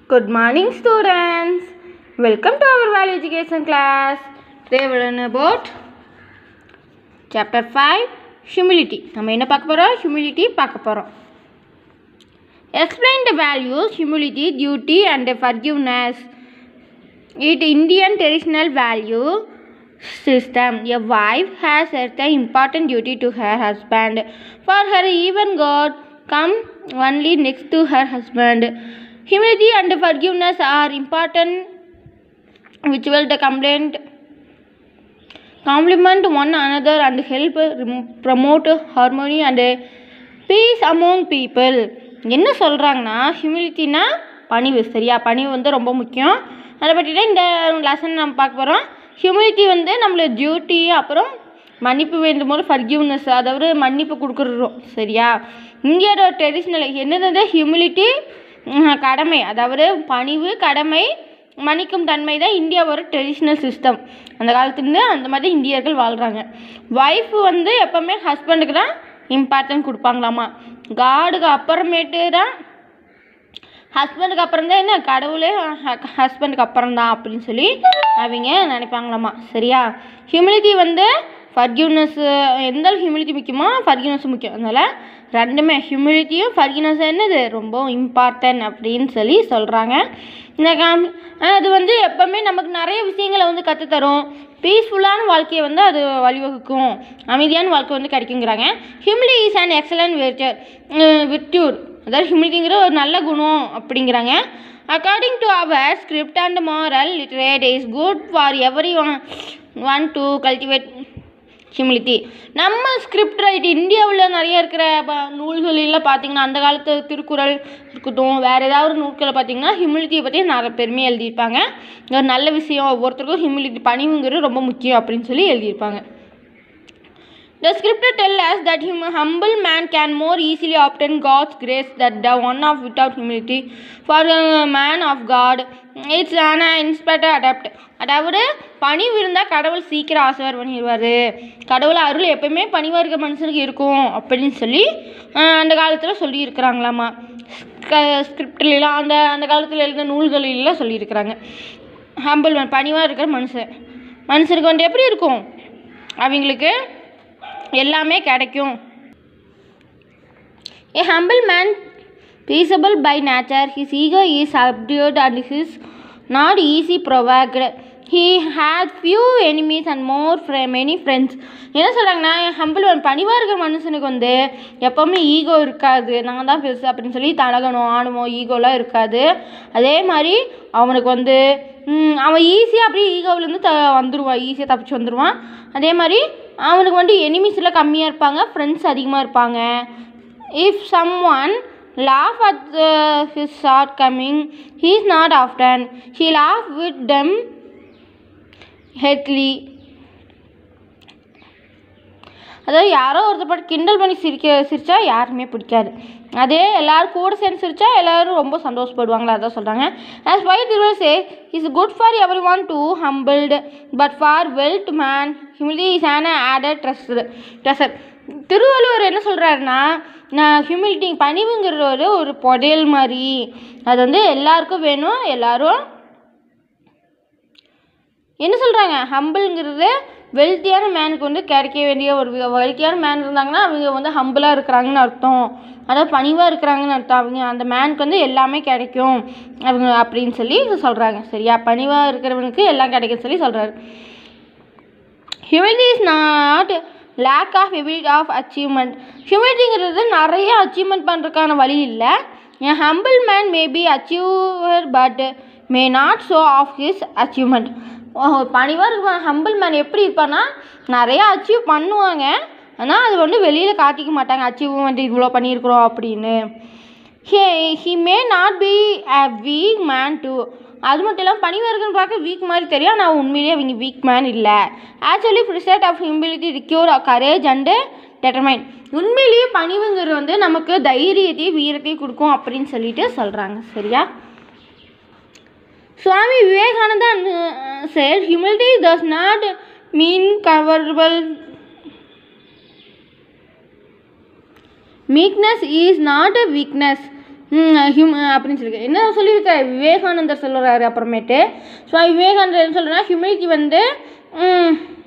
Good morning, students. Welcome to our value education class. Today we learn about chapter 5 humility. நம்ம என்ன பார்க்க போகிறோம் humility பார்க்க போகிறோம் Explain the values humility, duty and forgiveness. It Indian traditional value system. A wife has certain important duty to her husband. For her, even God come only next to her husband. Humility and forgiveness are important, which will the complaint complement one another and help rem- promote harmony and peace among people என்ன சொல்கிறாங்கன்னா ஹியூமிலிட்டினா பணிவு சரியா பணிவு வந்து ரொம்ப முக்கியம் அதை பற்றி தான் இந்த லெசன் நம்ம பார்க்க போகிறோம் ஹியூமிலிட்டி வந்து நம்மளோட டியூட்டி அப்புறம் மன்னிப்பு வேண்டும் போது ஃபர்கிவ்னஸ் அதாவது மன்னிப்பு கொடுக்குறோம் சரியா இந்தியாவோட ட்ரெடிஷ்னல் என்னது ஹியூமிலிட்டி கடமை அதாவது பணிவு கடமை மன்னிக்கும் தன்மை தான் இந்தியாவோட ட்ரெடிஷ்னல் சிஸ்டம் அந்த காலத்துலேருந்து அந்த மாதிரி இந்தியர்கள் வாழ்கிறாங்க ஒய்ஃப் வந்து எப்போவுமே ஹஸ்பண்டுக்கு தான் இம்பார்ட்டன்ட் கொடுப்பாங்களாமா காடுக்கு அப்புறமேட்டு தான் ஹஸ்பண்டுக்கு அப்புறம் தான் என்ன கடவுளே ஹஸ்பண்டுக்கு அப்புறம் தான் அப்படின்னு சொல்லி அவங்க நினைப்பாங்களாமா சரியா ஹியூமிலிட்டி வந்து ஃபர்கிவ்னஸ் எந்த ஹியூமிலிட்டி முக்கியமோ ஃபர்கிவ்னஸ் முக்கியம் அதனால் ரெண்டுமே ஹியூமிலிட்டியும் ஃபர்கிவ்னஸ் என்னது ரொம்ப இம்பார்ட்டன்ட் அப்படின்னு சொல்லி சொல்கிறாங்க இந்த காம் அது வந்து எப்போவுமே நமக்கு நிறைய விஷயங்களை வந்து கற்றுத்தரும் பீஸ்ஃபுல்லான வாழ்க்கையை வந்து அது வழிவகுக்கும் அமைதியான வாழ்க்கை வந்து கிடைக்குங்கிறாங்க ஹியூமிலி இஸ் அண்ட் எக்ஸலன்ட் விர்ச்சர் விர்ட்யூர் அதாவது ஹியூமிலிட்டிங்கிற ஒரு நல்ல குணம் அப்படிங்கிறாங்க according to our script and moral literate is good for everyone one to cultivate humility நம்ம ஸ்கிரிப்ட் ரைட் இந்தியாவில் நிறைய இருக்கிற ப நூல்களில் பார்த்தீங்கன்னா அந்த காலத்து திருக்குறள் இருக்கட்டும் வேறு ஏதாவது ஒரு நூல்களை பார்த்தீங்கன்னா ஹியூமிலிட்டியை பற்றி நிறைய பெருமையாக எழுதியிருப்பாங்க ஒரு நல்ல விஷயம் ஒவ்வொருத்தருக்கும் ஹியூமிலிட்டி பணிவுங்கிறது ரொம்ப முக்கியம் அப்படின்னு சொல்லி எழுதியிருப்பாங்க The scripture tells us that hum humble man can more easily obtain God's grace than the one of without humility. For a man of God, it's an inspector adapt. அதாவது பணிவு இருந்தால் கடவுள் சீக்கிரம் ஆசீர்வாதம் பண்ணிடுவார் கடவுள் அருள் எப்பயுமே பணிவாக இருக்க மனுஷனுக்கு இருக்கும் அப்படின்னு சொல்லி ஆஹ், அந்த காலத்தில் சொல்லி இருக்கிறாங்களாமா ஸ்கிரிப்ட்லாம் அந்த அந்த காலத்தில் எழுதின நூல்களிலாம் சொல்லியிருக்கிறாங்க ஹம்பிள் பணிவாக இருக்கிற மனுஷன் மனுஷனுக்கு வந்து எப்படி இருக்கும் அவங்களுக்கு எல்லாமே கிடைக்கும் A humble man, peaceable by nature, his ego is subdued and his not easy provoked. He had few enemies and more fr- many friends. என்ன சொல்கிறாங்கன்னா ஹம்பிள் பணிவாக இருக்கிற மனுஷனுக்கு வந்து எப்போவுமே ஈகோ இருக்காது நான் தான் பெருசு அப்படின்னு சொல்லி தலகணும் ஆணுமோ ஈகோலாம் இருக்காது அதே மாதிரி அவனுக்கு வந்து ம், அவன் ஈஸியாக அப்படியே ஈகோவிலேருந்து த வந்துடுவான் ஈஸியாக தப்பிச்சு வந்துடுவான் அதே மாதிரி அவனுக்கு வந்து எனிமீஸ்லாம் கம்மியாக இருப்பாங்க ஃப்ரெண்ட்ஸ் அதிகமாக இருப்பாங்க if someone laugh at uh, his shortcoming he is not often he laugh with them heartily அதாவது யாரோ ஒருத்தர் பாட்டு கிண்டல் பண்ணி சிரிக்க சிரிச்சா யாருமே பிடிக்காது அதே எல்லாரும் கூட சேர்ந்து சிரிச்சா எல்லாரும் ரொம்ப சந்தோஷப்படுவாங்களா அதான் சொல்கிறாங்க ஆஸ் பை திருவள் say is good for everyone to humbled but for wealth man humility is an added ட்ரெஸ் ட்ரெஸர் திருவள்ளுவர் என்ன சொல்கிறாருன்னா நான் ஹியூமிலிட்டி பணிவுங்கிறது ஒரு ஒரு புதையல் மாதிரி அது வந்து எல்லாருக்கும் வேணும் எல்லாரும் என்ன சொல்கிறாங்க ஹம்பிள்ங்கிறது வெல்த்தியான மேனுக்கு வந்து கிடைக்க வேண்டிய ஒரு வெல்த்தியான மேன் இருந்தாங்கன்னா அவங்க வந்து ஹம்பிளாக இருக்கிறாங்கன்னு அர்த்தம் அதாவது பணிவாக இருக்கிறாங்கன்னு அர்த்தம் அவங்க அந்த மேனுக்கு வந்து எல்லாமே கிடைக்கும் அவங்க அப்படின்னு சொல்லி சொல்கிறாங்க சரியா பணிவாக இருக்கிறவனுக்கு எல்லாம் கிடைக்கும்னு சொல்லி சொல்கிறாரு humility is not lack of ability of achievement ஹியூமிலிட்டிங்கிறது நிறைய அச்சீவ்மெண்ட் பண்ணுறதுக்கான வழி இல்லை an humble man may be achiever but may not show off his achievement பணிவாக இருப்பான் ஹம்பிள் மேன் எப்படி இருப்பான்னா நிறையா அச்சீவ் பண்ணுவாங்க ஆனால் அது வந்து வெளியில் காட்டிக்க மாட்டாங்க அச்சீவ்மெண்ட் இவ்வளோ பண்ணியிருக்கிறோம் அப்படின்னு he he may not be a weak man to அது மட்டும் இல்லாமல் பணிவர்கள் பார்க்க வீக் மாதிரி தெரியும் ஆனால் உண்மையிலேயே அவங்க வீக் மேன் இல்லை actually precept of humility require courage and determine உண்மையிலேயே பணிவுங்கிறது வந்து நமக்கு தைரியத்தையும் வீரத்தையும் கொடுக்கும் அப்படின்னு சொல்லிட்டு சொல்கிறாங்க சரியா Swami Vivekananda said humility does not mean coverable meekness is not a weakness ஹியூம் அப்படின்னு சொல்லியிருக்காரு என்ன சொல்லியிருக்காரு விவேகானந்தர் சொல்கிறாரு அப்புறமேட்டு ஸோ விவேகானந்தர் என்ன சொல்கிறேன்னா ஹியூமிலிட்டி வந்து ம்,